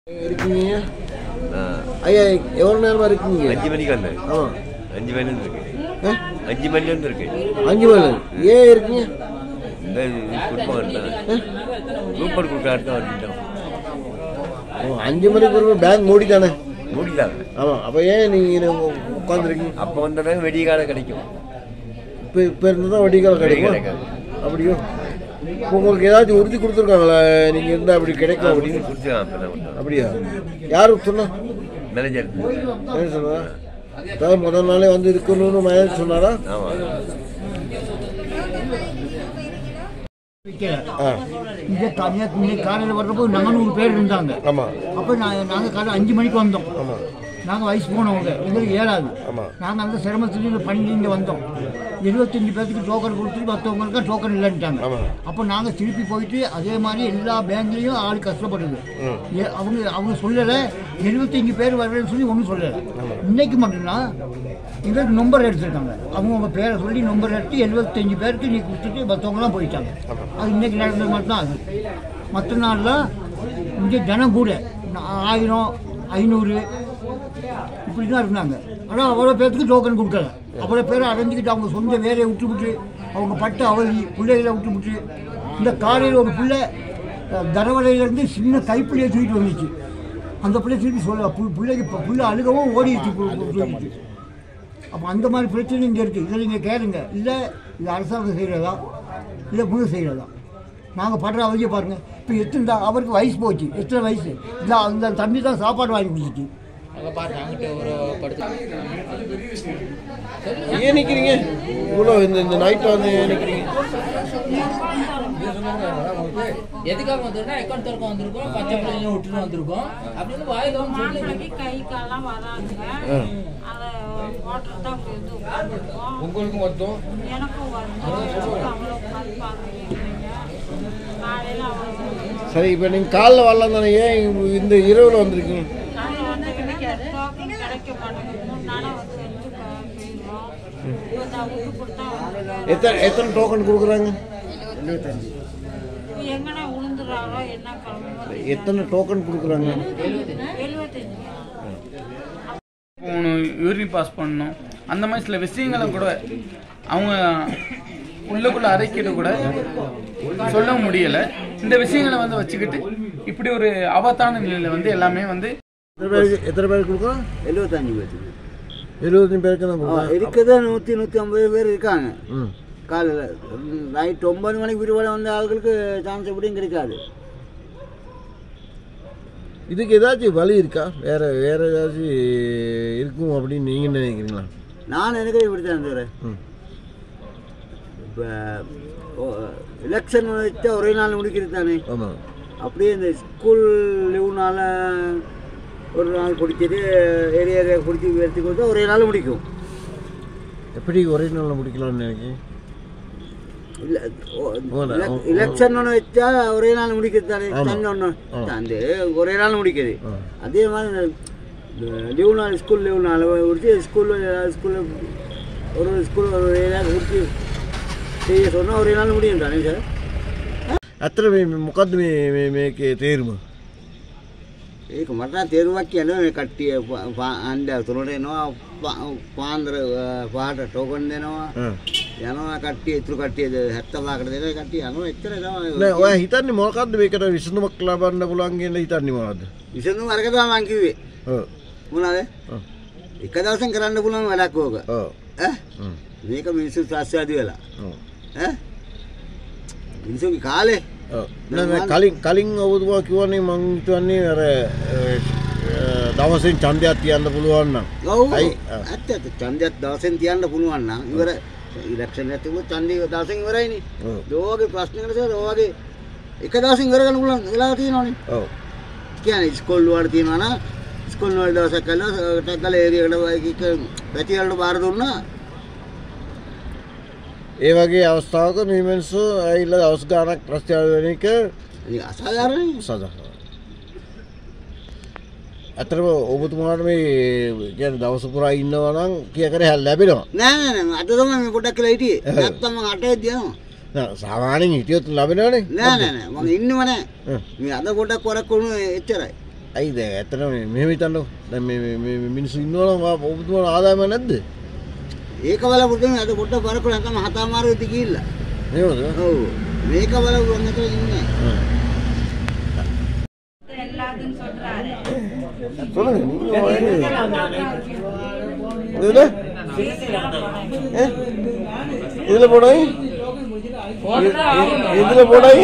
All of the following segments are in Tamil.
இருக்கீங்க ஆ, ஐயா எவ்வளோ நேரமா இருக்கீங்க அஞ்சு மணிக்கு வந்தேன் ஆமா அஞ்சு மணிலேருந்து இருக்கு ஆ? அஞ்சு மணிலேருந்து இருக்கு அஞ்சு மணி ஏன் இருக்கீங்க இந்த கொடுப்பாங்க சூப்பர் கொடுக்காட்டு தான் வந்துட்டோம் ஓ, அஞ்சு மணிக்கு ஒரு பேங்க் மூடிட்டானே மூடிட்டாங்க ஆமா அப்போ ஏன் நீங்கள் உட்காந்துருக்கீங்க அப்போ வந்தோடனே வெடிய காலம் கிடைக்கும் இப்போ இப்போ இருந்து தான் வட்டிக்காலம் கிடைக்கும் கிடைக்காது. அப்படியோ இப்போ உங்களுக்கு ஏதாச்சும் உறுதி கொடுத்துருக்காங்களா நீங்கள் இருந்தால் அப்படி கிடைக்கும் அப்படின்னு குடிச்சுக்கலாம் அப்போ தான் வந்தோம் அப்படியா யார் சொன்னா மேனேஜர் என்ன சொன்னா அதாவது முதல் நாளே வந்து இருக்கணும்னு மயன் சொன்னாரா ஆமாம் ஆ இங்கே தனியாக இன்னைக்கு காலையில் வர்றப்போ நாங்கள் நூறு பேர் இருந்தாங்க ஆமாம் அப்போ நான் நாங்கள் காலை அஞ்சு மணிக்கு வந்தோம் ஆமாம் நாங்கள் வயசு போனவங்க எங்களுக்கு ஏழாது ஆமா. நாங்கள் அந்த சிரமத்துலேருந்து பண்ணி இங்கே வந்தோம் எழுபத்தஞ்சு பேர்த்துக்கு டோக்கன் கொடுத்துட்டு மற்றவங்களுக்கு டோக்கன் இல்லைன்ட்டாங்க ஆமா. அப்போ நாங்கள் திருப்பி போயிட்டு அதே மாதிரி எல்லா பேங்க்லேயும் ஆள் கஷ்டப்படுது ஏ- அவங்க அவங்க சொல்லலை எழுபத்தஞ்சு பேர் வரலன்னு சொல்லி ஒன்றும் சொல்லலை இன்னைக்கு மட்டும்தான் எங்களுக்கு நம்பர் எடுத்திருக்காங்க அவங்க உங்கள் பேரை சொல்லி நம்பர் எடுத்து எழுபத்தஞ்சு பேருக்கு நீ கொடுத்துட்டு மற்றவங்களாம் போயிட்டாங்க அது இன்னைக்கு நடந்தது மட்டும்தான் அது மற்ற நாளில் இங்கே ஜனம் கூட நா- ஆயிரம் ஐநூறு இப்படி தான் இருந்தாங்க ஆனால் அவ்வளோ பேர்த்துக்கு டோக்கன் கொடுக்கல அவ்வளோ பேர் அடைஞ்சிக்கிட்டு அவங்க சொந்த வேலையை விட்டு விட்டு அவங்க பட்ட அவதி பிள்ளைகளை விட்டு விட்டு இந்த காலையில் ஒரு பிள்ளை அஹ், தரவலையிலேருந்து சின்ன கைப்பிள்ளையை தூக்கிட்டு வந்துச்சு அந்த பிள்ளை திருப்பி சொல்ல பு- பிள்ளைக்கு இப்போ பிள்ளை அழுகவும் ஓடிடுச்சு பு- பு- தூக்கிட்டு அப்போ அந்த மாதிரி பிரச்சனை இங்கே இருக்குது இதை நீங்கள் கேளுங்க இல்லை இது அரசாங்கம் செய்கிறதா இல்லை முழு செய்கிறதா நாங்கள் படுற அவதியை பாருங்கள் இப்போ எத்தனை தான் அவருக்கு வயசு போச்சு எத்தனை வயசு இல்லை அந்த தம்பி தான் சாப்பாடு வாங்கி கொடுத்துச்சு அங்கே பாருங்க அங்கிட்ட ஒரு படுத்து ஏன் நிற்கிறீங்க இவ்வளோ இந்த இந்த நைட்டில் வந்து ஏன் நிற்கிறீங்க எதுக்காக வந்திருக்கோம் அக்கௌண்ட் திறக்க வந்திருக்கோம் பச்சை பிள்ளைங்க விட்டுட்டு வந்திருக்கோம் அப்படின்னு வாயில வந்து சொல்லுங்க மாணவர்களுக்கு கை காலெல்லாம் வராதுங்க அதை ஓட்டுறது தான் அப்படி வந்து உட்காந்துருக்கோம் உங்களுக்கு மொத்தம் எனக்கும் வருது அவ்வளோ உட்காந்து பார்த்துருக்கீங்க காலையில் அவ்வளோ சரி இப்போ நீங்கள் காலைல வரலாம் தானே ஏன் இந்த இரவில் வந்திருக்கீங்க காலையில் வந்து டோக்கன் கிடைக்க மாட்டேங்குது மூணு நாளாக வந்து வந்து போயிடுவோம் இப்போ நான் விட்டு கொடுத்தா வந்து எத்தனை எத்தனை டோக்கன் கொடுக்குறாங்க இப்போ எங்கன்னா விழுந்துடுறாரோ என்ன கிளம்பும் எத்தனை டோக்கன் கொடுக்குறாங்க எழுபத்தஞ்சு போகணும் யூரின் பாஸ் பண்ணணும் அந்த மாதிரி சில விஷயங்களை கூட அவங்க உள்ளுக்குள்ள அரைக்கிட்டு கூட சொல்ல முடியலை இந்த விஷயங்களை வந்து வச்சுக்கிட்டு இப்படி ஒரு ஆபத்தான நிலையில வந்து எல்லாமே வந்து எத்தனை பேருக்கு எத்தனை பேருக்கு கொடுக்குறோம் எழுபத்தஞ்சு பேருக்கு எழுபத்தஞ்சு பேருக்கு தான் கொடுக்குறோம் இருக்குது நூற்றி நூற்றி ஐம்பது பேர் இருக்காங்க ம் காலையில் நைட் ஒன்பது மணிக்கு விரிவாட வந்த ஆட்களுக்கு சான்ஸ் எப்படியும் கிடைக்காது இதுக்கு ஏதாச்சும் வழி இருக்கா வேற வேற ஏதாச்சும் இருக்கும் அப்படின்னு நீங்கள் நினைக்கிறீங்களா நான் நினைக்கிறேன் இப்படி தான் தவிர ம் இப்போ எலெக்ஷன் வச்சா ஒரே நாள் முடிக்கிறது தானே ஆமாம் அப்படியே இந்த ஸ்கூல் லீவுனால ஒரு நாள் பிடிச்சது ஏரியா ஏரியா பிடிச்சி எடுத்து கொடுத்தா ஒரே நாள் முடிக்கும் எப்படி ஒரே நாளில் முடிக்கலாம்னு நினைக்கிறேன் இல்லை போல, ஓ- எலெக்ஷன் ஒன்று வச்சா ஒரே நாள் முடிக்கிறது தானே ஆமா. தங்க ஒன்று ஆ. அந்த ஒரே நாள் முடிக்குது ஆ. அதே மாதிரி லீவு நாள் ஸ்கூல் லீவு நாள் முடிச்சு ஸ்கூலில் ஏதாவது ஸ்கூலில் ஒரு ஸ்கூல் ஒரு ஏரியா முடிச்சு செய்ய சொன்னால் ஒரே நாள் முடியும் தானே சார் අතර මේ මොකක්ද මේ මේ- මේකේ තේරුම ඒක මට තේරුවක් කියන්න මේ කට්ටිය අන්ඩ තුළට එනවා පාන්දර පාට ටෝකන් දෙනවා ආ. යනවා කට්ටිය ඉතුරු කට්ටිය හැත්තලාකට දෙන කට්ටිය යනවා එච්චර නෑ ඔය හිතන්නේ මොකක්ද මේකට විසඳුමක් ලබන්න පුළුවන් කියලා හිතන්නේ මොකද්ද විසඳුම අරක තමයි මං කිව්වේ ඔව් මොනවාද ඔව් එක දවසෙන් කරන්න පුළුවන් වැඩක් ඕක ඔව් ඈ? හ්ම්. මේක මිනිස්සු ත්‍රස්වාදී වෙලා ඔව් ඈ? මිනිස්සුගේ කාලේ ඔව් නෑ නෑ කලින් කලින් ඔබතුමා කිව්වනේ මං හිතන්නේ අර අ, අ, දවසෙන් ඡන්දයක් තියන්න පුළුවන් නම් ඔව් අයි, ආ. ඇත්ත ඇත්ත ඡන්දයක් දවසෙන් තියන්න පුළුවන් නම් ඉවර ඉලෙක්ෂන් එකක් තිබුණොත් ඡන්දය දවසෙන් ඉවරයිනේ ඔව් ලෝකේ ප්‍රශ්නකට සර් ඔයගේ එක දවසින් ඉවර කරන්න පුළුවන් වෙලා තියෙනවනේ ඔව් කියන්නේ ඉස්කෝල් වල තියෙනවා නම් ඉස්කෝල් වල දවසක් කළා ටක් ගාලා ඒරියකට එක පැති වලට බාර දුන්නා ඒ වගේ අවස්ථාවක මේ මිනිස්සු ඇවිල්ලා දවස් ගාණක් ප්‍රශ්න වෙන එක ඉතින් අසාධාරණයි සාධාරණයි. ඇත්තටම ඔබතුමාට මේ කියන්නේ දවස පුරා ඉන්නවා නම් කිය කර හැල් ලැබෙනවා. නෑ නෑ නෑ අද තමයි මේ පොඩ්ඩක් කියලා හිටියේ නැත්තම් මම අටේ යනවා නෑ, සාමාන්‍යයෙන් හිටියොත් ලැබෙනවනේ. නෑ නෑ නෑ මම ඉන්නව නෑ හ්ම්. මේ අද පොඩ්ඩක් වරක් වුණු එච්චරයි ඇයිද ඇතන මෙහිතන්න මිනිස්සු ඉන්නවන ඔබතුමන ආදාම නැද්ද ඒක බලපුටම අද පොඩ්ඩ පරකුල නැත්නම් හතමාරු ගිහිල්ලා. නේද ඔව්. මේක බලපුවා නැතුව ඉන්නේ. எல்லாத்தையும் சொல்றாரு சொல்லுங்க இதுல இதுல போடாய் இதுல போடாய்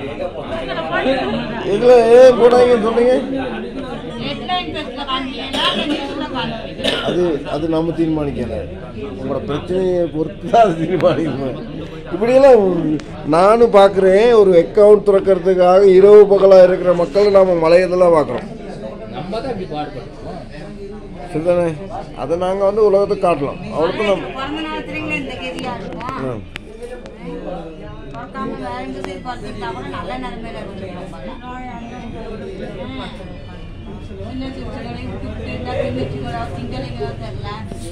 இதுல ஏன் போடாங்க சொன்னீங்க ஹெட்லைன் பேஸ்ல காமிக்கிறீங்களா இல்ல நியூஸ்ல காமிக்கிறீங்களா அது அது நம்ம தீர்மானிக்கல உங்களோட பிரச்சனையை பொறுத்து தான் அது தீர்மானிக்கணும் இப்படியெல்லாம் நானும் பார்க்குறேன் ஒரு அக்கௌண்ட் திறக்கிறதுக்காக இரவு பகலாக இருக்கிற மக்களை நாம் மலையதெல்லாம் பார்க்குறோம் நம்ம தான் இப்படி பாடுபடுறோம் சரிதானே அதை நாங்கள் வந்து உலகத்துக்கு காட்டலாம் அவ்வளோதான் நம்ம பிறந்த நேரத்துலங்களே இந்த கதியா இருக்கும் ஆ. பிறக்காம வேற எங்க சைடு பிறந்துட்டா கூட நல்ல நிலைமையில இருந்துருப்பாங்க சின்ன சிறுத்தைகளையும் கூப்பிட்டு இந்த திங்கச்சிங்களா திங்களைங்களா தெரியல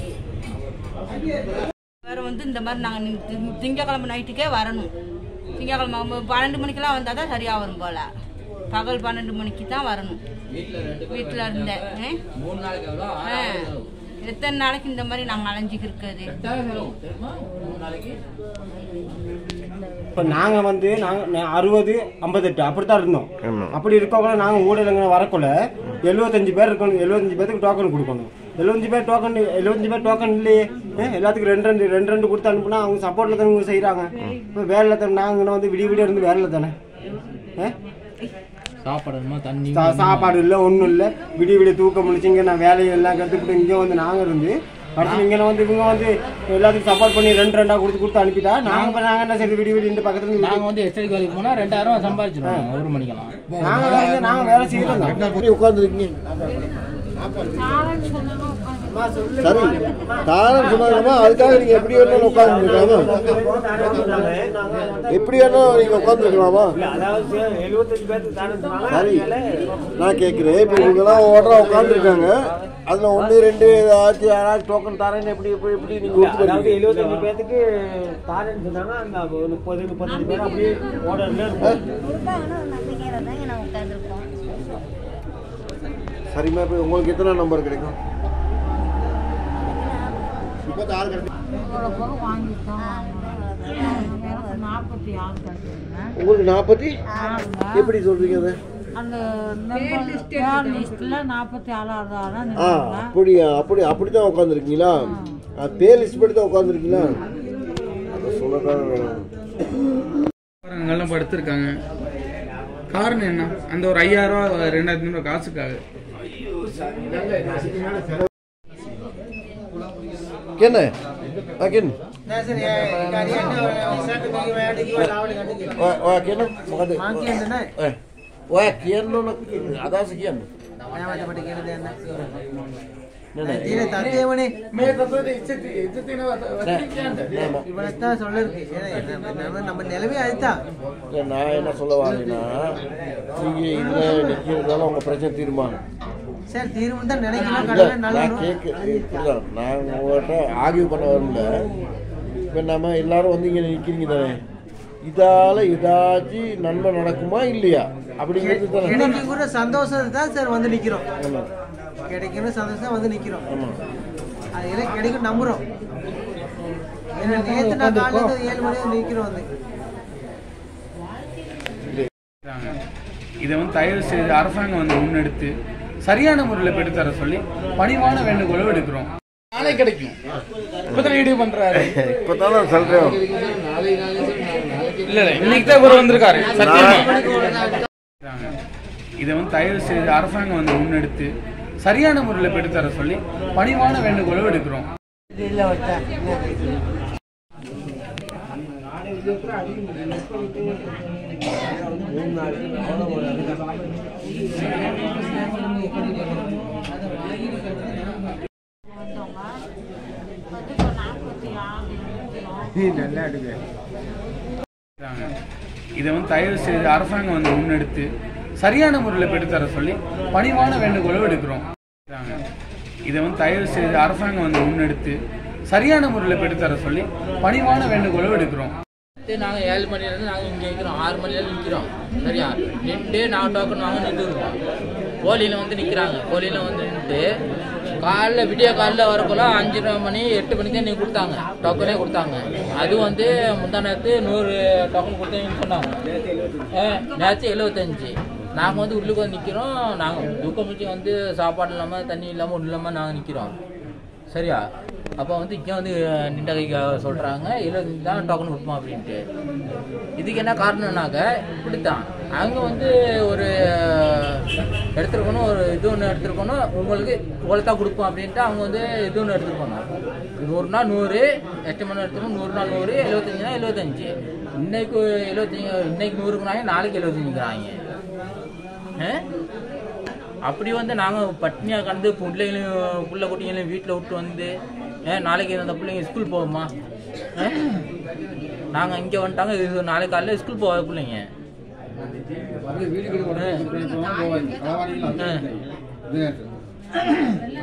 வேற வந்து இந்த மாதிரி நாங்கள் திங்கக்கிழமை நைட்டுக்கே வரணும் திங்கக்கிழமை ம- பன்னெண்டு மணிக்கெல்லாம் வந்தால் தான் சரியாக வரும் போல பகல் பன்னெண்டு மணிக்கு தான் வரணும் வீட்டுல ரெண்டு பேர் வீட்டில் இருந்தேன் ஆ? மூணு நாளைக்கு எவ்வளோ ஆ. ஆறாயிரம் செலவு. எத்தனை நாளைக்கு இந்த மாதிரி நாங்கள் அலைஞ்சிக்கு இருக்கிறது எட்டாயிரம் செலவு தெரியுமா மூணு நாளைக்கு இப்போ நாங்கள் வந்து நாங்கள் அறுபது ஐம்பத்தெட்டு அப்படி தான் இருந்தோம் ஆமா. அப்படி இருக்கக்குள்ள நாங்கள் ஊடகங்க வரக்குள்ள எழுபத்தஞ்சு பேர் இருக்கணும் எழுபத்தஞ்சு பேருக்கு டோக்கன் கொடுக்கணும் எழுபத்தஞ்சு பேர் டோக்கன் எழுபத்தஞ்சு பேர் டோக்கன் இல்லையே ஆ, எல்லாத்துக்கும் ரெண்டு ரெண்டு ரெண்டு ரெண்டு கொடுத்து அனுப்புனா அவங்க சப்போர்ட்டில் தானே இவங்க செய்கிறாங்க இப்போ வேலையில் தானே நாங்கள் வந்து விடிய விடிய இருந்து வேலையில் தானே ஆ? சாப்பிடணுமா தண்ணி சா- சாப்பாடு இல்லை ஒன்றும் இல்லை விடிய விடிய தூக்கம் முடிச்சுங்க நான் வேலையெல்லாம் கற்றுக்கிட்டு இங்கே வந்து நாங்கள் இருந்து அடுத்து இங்கே வந்து இவங்க வந்து எல்லாத்துக்கும் சப்போர்ட் பண்ணி ரெண்டு ரெண்டாக கொடுத்து கொடுத்து அனுப்பிட்டா நாங்கள் நாங்கள் என்ன சரி விடிய விடிய இந்த பக்கத்துல இருந்து நாங்க வந்து எஸ்டேட் வேலைக்கு போனா ரெண்டாயிரம் சம்பாதிச்சிருவோம் ஒரு மணிக்கெல்லாம் நாங்கள் வந்து நாங்கள் வேலை செய்கிறோம் தான் எப்படி உட்காந்துருக்கீங்க சரி தாரம் சொன்னாங்கம்மா அதுக்காக நீங்க எப்படி வேணாலும் உட்காந்துருக்கலாமா எப்படி வேணாலும் நீங்க உட்காந்துருக்கலாமா அதாவது எழுபத்தஞ்சு பேருக்கு தானே சரி நான் கேட்குறேன் இப்போ இவங்கெல்லாம் ஓடுறா உட்காந்துருக்காங்க அதில் ஒன்று ரெண்டு ஏதாச்சும் யாராச்சும் டோக்கன் தரேன்னு எப்படி எப்படி எப்படி நீங்கள் அதாவது ஒத்துக்கிறீங்க எழுபத்தஞ்சு பேத்துக்கு தாரேன்னு சொன்னாங்க அந்த ஒரு முப்பது முப்பத்தஞ்சு பேர் அப்படியே ஓடர்ல இருக்கும் நம்பிக்கையில தான் நான் உட்காந்துருக்கோம் சரிம்மா இப்போ உங்களுக்கு எத்தனை நம்பர் கிடைக்கும் முப்பத்தாறு கிடைக்கும் இவ்வளோ பொருள் வாங்கிட்டோம் எனக்கு நாற்பத்தி ஆறு கிடைக்குதுங்க உங்களுக்கு நாற்பத்தி எப்படி சொல்கிறீங்க அதை அந்த பேர் லிஸ்ட்டில் நாற்பத்தி ஆறாவது ஆ அப்படியா அப்படி அப்படி தான் உட்காந்துருக்கீங்களா பேர் லிஸ்ட் படி தான் உட்காந்துருக்கீங்களா அதை சொல்லதான் வேணும் எல்லாம் படுத்திருக்காங்க காரணம் என்ன அந்த ஒரு ஐயாயிரம் ரூபா ரெண்டாயிரத்தி ஐநூறு காசுக்காக என்ன Akin. Wah, wah, kian makanya. Eh, wah, kian lo nak ada sekian. Nene. மே தத்துவத்தை இச்சத்தி இச்சத்தின இவனைத்தான் சொல்ல இருக்கு ஏன்னா நம்ம நிலைமை அதுதான் இல்ல, நான் என்ன சொல்ல வரேன்னா நீங்க இதுல நிக்கிறதால உங்க பிரச்சனை தீர்மானம் சரி தீர்வு தான் நினைக்கிறேன் இல்ல, கடவுளை நல்ல நான் கேட்க இப்படிதான் நான் உங்கள்கிட்ட ஆகிய பண்ண வரல இப்போ நம்ம எல்லாரும் வந்து இங்கே நிற்கிறீங்க தானே இதால ஏதாச்சும் நன்மை நடக்குமா இல்லையா அப்படிங்கிறது தானே கிடைக்கும் கூட சந்தோஷம் தான் சார் வந்து நிக்கிறோம் ஆமா. கிடைக்கணும் சந்தோஷம் வந்து நிக்கிறோம் ஆமா அது எல்லாம் கிடைக்கும் நம்புறோம் ஏன்னா நேத்து நான் காலையில இருந்து ஏழு மணி வரை நிக்கிறோம் வந்து இதை வந்து தயவு செய்து அரசாங்கம் வந்து முன்னெடுத்து சரியான முறையில் பெற்றுத்தர சொல்லி பணிவான வேண்டுகோளை எடுக்கிறோம் நாளை கிடைக்கும் இப்பதான் வீடியோ பண்றாரு இப்போதான் நான் சொல்றேன் இல்ல இல்ல இன்னைக்கு தான் இவர் வந்திருக்காரு சத்தியமா இதை வந்து தயவு செய்து அரசாங்கம் வந்து முன்னெடுத்து சரியான முறையில் பெற்றுத்தர சொல்லி பணிவான வேண்டுகோளை எடுக்கிறோம் இதை வந்து தயவு செய்து அரசாங்கம் வந்து முன்னெடுத்து சரியான முறையில் பெற்றுத்தர சொல்லி பணிவான வேண்டுகோளை எடுக்கிறோம் இதை வந்து தயவு செய்து அரசாங்கம் வந்து முன்னெடுத்து சரியான முறையில் பெற்றுத்தர சொல்லி பணிவான வேண்டுகோளை எடுக்கிறோம் நாங்க ஏழு மணில இருந்து நாங்க இங்க நிக்கிறோம் ஆறு மணில இருந்து நிக்கிறோம் சரியா நின்று நாங்க டோக்கன் வாங்க நின்று இருக்கோம் போலியில் வந்து நிற்கிறாங்க போலியில் வந்து நின்றுட்டு காலைல விடிய காலைல வரக்குள்ள அஞ்சரை மணி எட்டு மணிக்கு தான் நீ கொடுத்தாங்க டோக்கனே கொடுத்தாங்க அது வந்து முந்தா நேரத்து நூறு டோக்கன் கொடுத்தீங்கன்னு சொன்னாங்க நேற்று எழுபத்தஞ்சு நாங்கள் வந்து உள்ளுக்கு வந்து நிற்கிறோம் நாங்கள் தூக்கமிச்சு வந்து சாப்பாடு இல்லாமல் தண்ணி இல்லாமல் ஒன்றும் இல்லாமல் நாங்கள் நிற்கிறோம் சரியா அப்போ வந்து இங்கே வந்து நின்ற கைக்கு சொல்கிறாங்க எழுபத்தஞ்சு தான் டோக்கன் கொடுப்போம் அப்படின்ட்டு இதுக்கு என்ன காரணம்னாக்க இப்படித்தான் அவங்க வந்து ஒரு எடுத்துருக்கணும் ஒரு இது ஒன்று எடுத்துருக்கணும் உங்களுக்கு இவ்வளோ தான் கொடுப்போம் அப்படின்ட்டு அவங்க வந்து இது ஒன்று எடுத்துருக்கணும் நூறுனா நூறு எட்டு மணி எடுத்துக்கணும் நூறு நாள் நூறு எழுபத்தஞ்சுனா எழுபத்தஞ்சு இன்னைக்கு எழுபத்தஞ்சு இன்னைக்கு நூறுக்குறாங்க நாளைக்கு எழுபத்தஞ்சுக்கிறாங்க ஆ? அப்படி வந்து நாங்கள் பட்னியாக கடந்து பிள்ளைங்களையும் புள்ள குட்டிங்களையும் வீட்டில் விட்டு வந்து ஏன் நாளைக்கு அந்த பிள்ளைங்க ஸ்கூல் போகுமா நாங்கள் இங்கே வந்துட்டாங்க இது நாளைக்கு காலையில் ஸ்கூல் போகாத பிள்ளைங்க வீட்டுக்கு ஆ. ஆ.